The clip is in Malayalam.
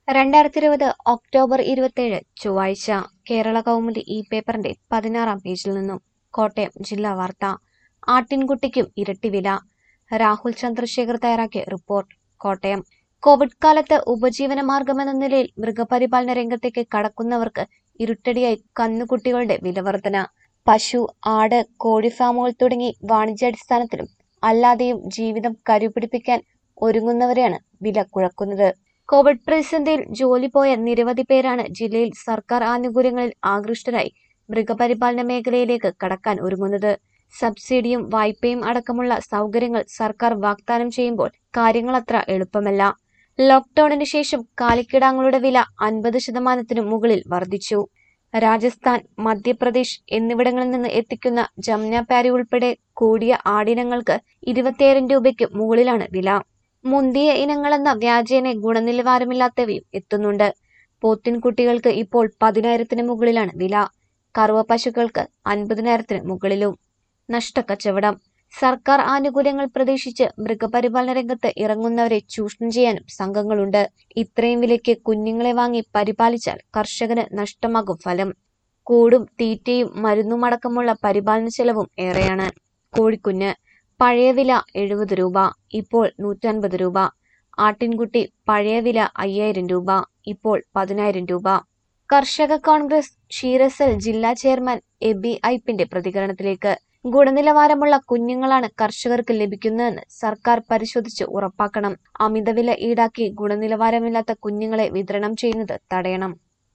രണ്ടായിരത്തി ഇരുപത് ഒക്ടോബർ ഇരുപത്തിയേഴ് ചൊവ്വാഴ്ച കേരള കൗമുദി ഈ പേപ്പറിന്റെ പതിനാറാം പേജിൽ നിന്നും കോട്ടയം ജില്ലാ വാർത്ത ആട്ടിൻകുട്ടിക്കും ഇരട്ടി വില രാഹുൽ ചന്ദ്രശേഖർ തയ്യാറാക്കിയ റിപ്പോർട്ട് കോട്ടയം കോവിഡ് കാലത്ത് ഉപജീവന മാർഗമെന്ന നിലയിൽ മൃഗപരിപാലന രംഗത്തേക്ക് കടക്കുന്നവർക്ക് ഇരുട്ടടിയായി കന്നുകുട്ടികളുടെ വിലവർധന പശു ആട് കോഴി ഫാമുകൾ തുടങ്ങി വാണിജ്യാടിസ്ഥാനത്തിലും അല്ലാതെയും ജീവിതം കരുപിടിപ്പിക്കാൻ ഒരുങ്ങുന്നവരെയാണ് വില കുഴക്കുന്നത് കോവിഡ് പ്രതിസന്ധിയിൽ ജോലി പോയ നിരവധി പേരാണ് ജില്ലയിൽ സർക്കാർ ആനുകൂല്യങ്ങളിൽ ആകൃഷ്ടരായി മൃഗപരിപാലന മേഖലയിലേക്ക് കടക്കാൻ ഒരുങ്ങുന്നത് സബ്സിഡിയും വായ്പയും അടക്കമുള്ള സൗകര്യങ്ങൾ സർക്കാർ വാഗ്ദാനം ചെയ്യുമ്പോൾ കാര്യങ്ങളത്ര എളുപ്പമല്ല ലോക്ക്ഡൌണിന് ശേഷം കാലിക്കിടാങ്ങളുടെ വില അൻപത് ശതമാനത്തിനു മുകളിൽ വർദ്ധിച്ചു രാജസ്ഥാൻ മധ്യപ്രദേശ് എന്നിവിടങ്ങളിൽ നിന്ന് എത്തിക്കുന്ന ജംന പാരി ഉൾപ്പെടെ കൂടിയ ആടിനങ്ങൾക്ക് ഇരുപത്തിയായിരം രൂപയ്ക്ക് മുകളിലാണ് വില മുന്തിയ ഇനങ്ങളെന്ന വ്യാജേന ഗുണനിലവാരമില്ലാത്തവയും എത്തുന്നുണ്ട് പോത്തിൻകുട്ടികൾക്ക് ഇപ്പോൾ പതിനായിരത്തിന് മുകളിലാണ് വില കറുവ പശുക്കൾക്ക് അൻപതിനായിരത്തിന് മുകളിലും നഷ്ടക്കച്ചവടം സർക്കാർ ആനുകൂല്യങ്ങൾ പ്രതീക്ഷിച്ച് മൃഗപരിപാലന രംഗത്ത് ഇറങ്ങുന്നവരെ ചൂഷണം ചെയ്യാനും സംഘങ്ങളുണ്ട് ഇത്രയും വിലയ്ക്ക് കുഞ്ഞുങ്ങളെ വാങ്ങി പരിപാലിച്ചാൽ കർഷകന് നഷ്ടമാകും ഫലം കൂടും തീറ്റയും മരുന്നും അടക്കമുള്ള പരിപാലന ചെലവും ഏറെയാണ് കോഴിക്കുഞ്ഞ് പഴയ വില എഴുപത് രൂപ ഇപ്പോൾ നൂറ്റൻപത് രൂപ ആട്ടിൻകുട്ടി പഴയ വില അയ്യായിരം രൂപ ഇപ്പോൾ പതിനായിരം രൂപ കർഷക കോൺഗ്രസ് ക്ഷീരസൽ ജില്ലാ ചെയർമാൻ എബി ഐപ്പിന്റെ പ്രതികരണത്തിലേക്ക് ഗുണനിലവാരമുള്ള കുഞ്ഞുങ്ങളാണ് കർഷകർക്ക് ലഭിക്കുന്നതെന്ന് സർക്കാർ പരിശോധിച്ച് ഉറപ്പാക്കണം അമിതവില ഈടാക്കി ഗുണനിലവാരമില്ലാത്ത കുഞ്ഞുങ്ങളെ വിതരണം ചെയ്യുന്നത് തടയണം